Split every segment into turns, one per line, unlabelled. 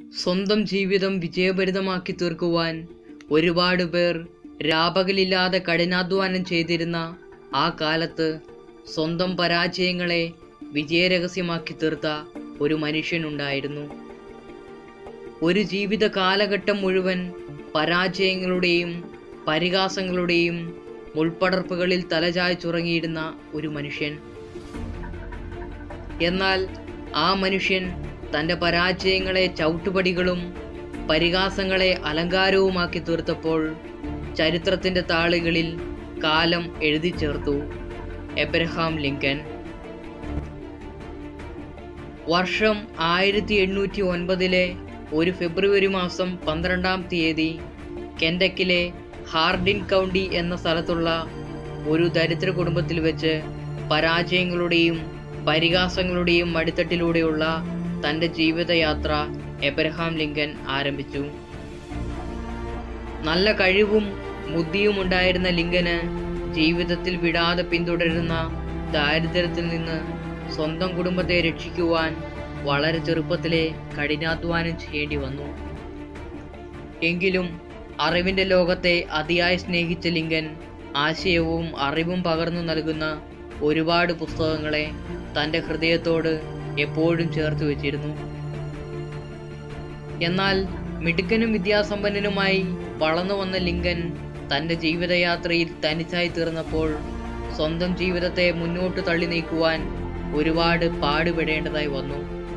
സ്വന്തം ജീവിതം വിജയഭരിതമാക്കി തീർക്കുവാൻ ഒരുപാട് പേർ രാപകലില്ലാതെ കഠിനാധ്വാനം ചെയ്തിരുന്ന ആ കാലത്ത് സ്വന്തം പരാജയങ്ങളെ വിജയരഹസ്യമാക്കി തീർത്ത ഒരു മനുഷ്യനുണ്ടായിരുന്നു ഒരു ജീവിത കാലഘട്ടം മുഴുവൻ പരാജയങ്ങളുടെയും പരിഹാസങ്ങളുടെയും മുൾപ്പടർപ്പുകളിൽ തലചായ്ച്ചുറങ്ങിയിരുന്ന ഒരു മനുഷ്യൻ എന്നാൽ ആ മനുഷ്യൻ തൻ്റെ പരാജയങ്ങളെ ചവിട്ടുപടികളും പരിഹാസങ്ങളെ അലങ്കാരവുമാക്കി തീർത്തപ്പോൾ ചരിത്രത്തിൻ്റെ താളുകളിൽ കാലം എഴുതി ചേർത്തു എബ്രഹാം ലിങ്കൻ വർഷം ആയിരത്തി എണ്ണൂറ്റി ഒൻപതിലെ ഒരു ഫെബ്രുവരി മാസം പന്ത്രണ്ടാം തീയതി കെൻഡക്കിലെ ഹാർഡിൻ കൗണ്ടി എന്ന സ്ഥലത്തുള്ള ഒരു ദരിദ്ര കുടുംബത്തിൽ വെച്ച് പരാജയങ്ങളുടെയും പരിഹാസങ്ങളുടെയും മടിത്തട്ടിലൂടെയുള്ള തൻ്റെ ജീവിതയാത്ര എബ്രഹാം ലിങ്കൻ ആരംഭിച്ചു നല്ല കഴിവും ബുദ്ധിയും ഉണ്ടായിരുന്ന ലിങ്കന് ജീവിതത്തിൽ വിടാതെ പിന്തുടരുന്ന ദാരിദ്ര്യത്തിൽ നിന്ന് സ്വന്തം കുടുംബത്തെ രക്ഷിക്കുവാൻ വളരെ ചെറുപ്പത്തിലെ കഠിനാധ്വാനം ചെയ്യേണ്ടി വന്നു എങ്കിലും അറിവിന്റെ ലോകത്തെ അതിയായി സ്നേഹിച്ച ലിങ്കൻ ആശയവും അറിവും പകർന്നു നൽകുന്ന ഒരുപാട് പുസ്തകങ്ങളെ തൻ്റെ ഹൃദയത്തോട് എപ്പോഴും ചേർത്ത് വെച്ചിരുന്നു എന്നാൽ മിടുക്കനും വിദ്യാസമ്പന്നനുമായി വളർന്നു വന്ന ലിങ്കൻ തൻ്റെ ജീവിതയാത്രയിൽ തനിച്ചായി തീർന്നപ്പോൾ സ്വന്തം ജീവിതത്തെ മുന്നോട്ട് തള്ളി നീക്കുവാൻ ഒരുപാട് പാടുപെടേണ്ടതായി വന്നു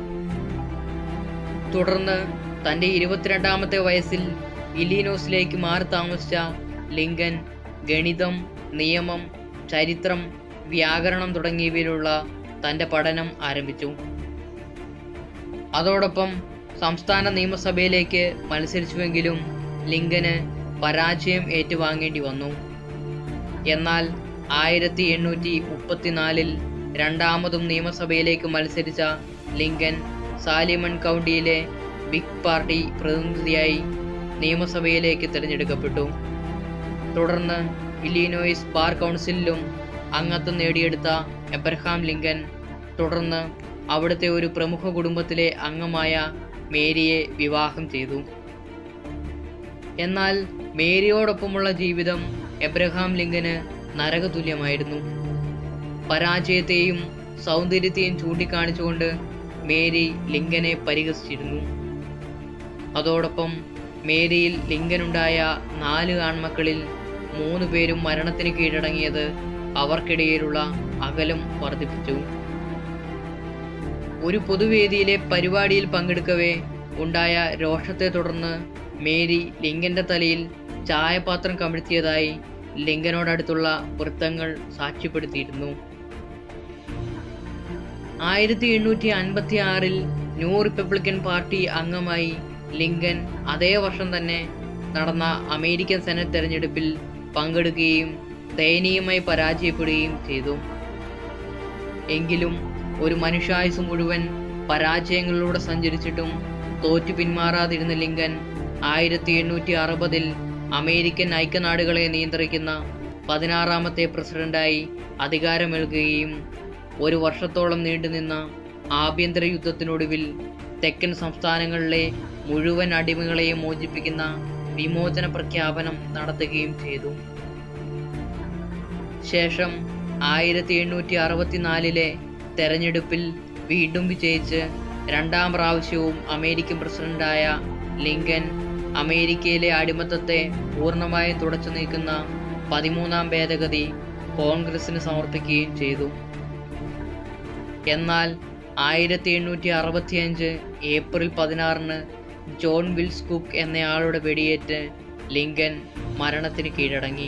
തുടർന്ന് തൻ്റെ ഇരുപത്തിരണ്ടാമത്തെ വയസ്സിൽ ഇലീനോസിലേക്ക് മാറി താമസിച്ച ലിങ്കൻ ഗണിതം നിയമം ചരിത്രം വ്യാകരണം തുടങ്ങിയവയിലുള്ള തൻ്റെ പഠനം ആരംഭിച്ചു അതോടൊപ്പം സംസ്ഥാന നിയമസഭയിലേക്ക് മത്സരിച്ചുവെങ്കിലും ലിങ്കന് പരാജയം ഏറ്റുവാങ്ങേണ്ടി വന്നു എന്നാൽ ആയിരത്തി എണ്ണൂറ്റി മുപ്പത്തിനാലിൽ രണ്ടാമതും നിയമസഭയിലേക്ക് മത്സരിച്ച ലിങ്കൻ സാലിമൺ കൗണ്ടിയിലെ ബിഗ് പാർട്ടി പ്രതിനിധിയായി നിയമസഭയിലേക്ക് തിരഞ്ഞെടുക്കപ്പെട്ടു തുടർന്ന് ഇല്ലീനോയിസ് ബാർ കൗൺസിലിലും അംഗത്വം നേടിയെടുത്ത എബ്രഹാം ലിങ്കൻ തുടർന്ന് അവിടുത്തെ ഒരു പ്രമുഖ കുടുംബത്തിലെ അംഗമായ മേരിയെ വിവാഹം ചെയ്തു എന്നാൽ മേരിയോടൊപ്പമുള്ള ജീവിതം എബ്രഹാം ലിങ്കന് നരകതുല്യമായിരുന്നു പരാജയത്തെയും സൗന്ദര്യത്തെയും ചൂണ്ടിക്കാണിച്ചുകൊണ്ട് മേരി ലിങ്കനെ പരിഹസിച്ചിരുന്നു അതോടൊപ്പം മേരിയിൽ ലിങ്കനുണ്ടായ നാല് ആൺമക്കളിൽ മൂന്ന് പേരും മരണത്തിന് കീഴടങ്ങിയത് അവർക്കിടയിലുള്ള അകലം വർദ്ധിപ്പിച്ചു ഒരു പൊതുവേദിയിലെ പരിപാടിയിൽ പങ്കെടുക്കവേ ഉണ്ടായ രോഷത്തെ തുടർന്ന് മേരി ലിങ്കന്റെ തലയിൽ ചായപാത്രം കമിഴ്ത്തിയതായി ലിങ്കനോടടുത്തുള്ള വൃത്തങ്ങൾ സാക്ഷ്യപ്പെടുത്തിയിരുന്നു ആയിരത്തി എണ്ണൂറ്റി അൻപത്തി ആറിൽ ന്യൂ റിപ്പബ്ലിക്കൻ പാർട്ടി അംഗമായി ലിങ്കൻ അതേ വർഷം തന്നെ നടന്ന അമേരിക്കൻ സെനറ്റ് തെരഞ്ഞെടുപ്പിൽ പങ്കെടുക്കുകയും ദയനീയമായി പരാജയപ്പെടുകയും ചെയ്തു എങ്കിലും ഒരു മനുഷ്യായുസ് മുഴുവൻ പരാജയങ്ങളിലൂടെ സഞ്ചരിച്ചിട്ടും തോറ്റു പിന്മാറാതിരുന്ന ലിങ്കൻ ആയിരത്തി എണ്ണൂറ്റി അറുപതിൽ അമേരിക്കൻ ഐക്യനാടുകളെ നിയന്ത്രിക്കുന്ന പതിനാറാമത്തെ പ്രസിഡന്റായി അധികാരമേൽക്കുകയും ഒരു വർഷത്തോളം നീണ്ടുനിന്ന ആഭ്യന്തര യുദ്ധത്തിനൊടുവിൽ തെക്കൻ സംസ്ഥാനങ്ങളിലെ മുഴുവൻ അടിമകളെയും മോചിപ്പിക്കുന്ന വിമോചന പ്രഖ്യാപനം നടത്തുകയും ചെയ്തു ശേഷം ആയിരത്തി എണ്ണൂറ്റി അറുപത്തിനാലിലെ തെരഞ്ഞെടുപ്പിൽ വീണ്ടും വിജയിച്ച് രണ്ടാം പ്രാവശ്യവും അമേരിക്കൻ പ്രസിഡന്റായ ലിങ്കൻ അമേരിക്കയിലെ അടിമത്തത്തെ പൂർണ്ണമായും തുടച്ചു നീക്കുന്ന പതിമൂന്നാം ഭേദഗതി കോൺഗ്രസിന് സമർപ്പിക്കുകയും ചെയ്തു എന്നാൽ ആയിരത്തി എണ്ണൂറ്റി അറുപത്തിയഞ്ച് ഏപ്രിൽ പതിനാറിന് ജോൺ വിൽസ് കുക്ക് എന്നയാളുടെ വെടിയേറ്റ് ലിങ്കൻ മരണത്തിന് കീഴടങ്ങി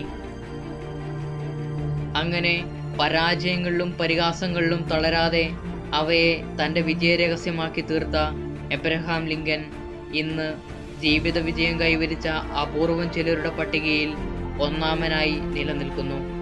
അങ്ങനെ പരാജയങ്ങളിലും പരിഹാസങ്ങളിലും തളരാതെ അവയെ തൻ്റെ വിജയരഹസ്യമാക്കി തീർത്ത എബ്രഹാം ലിങ്കൻ ഇന്ന് ജീവിത വിജയം കൈവരിച്ച അപൂർവം ചിലരുടെ പട്ടികയിൽ ഒന്നാമനായി നിലനിൽക്കുന്നു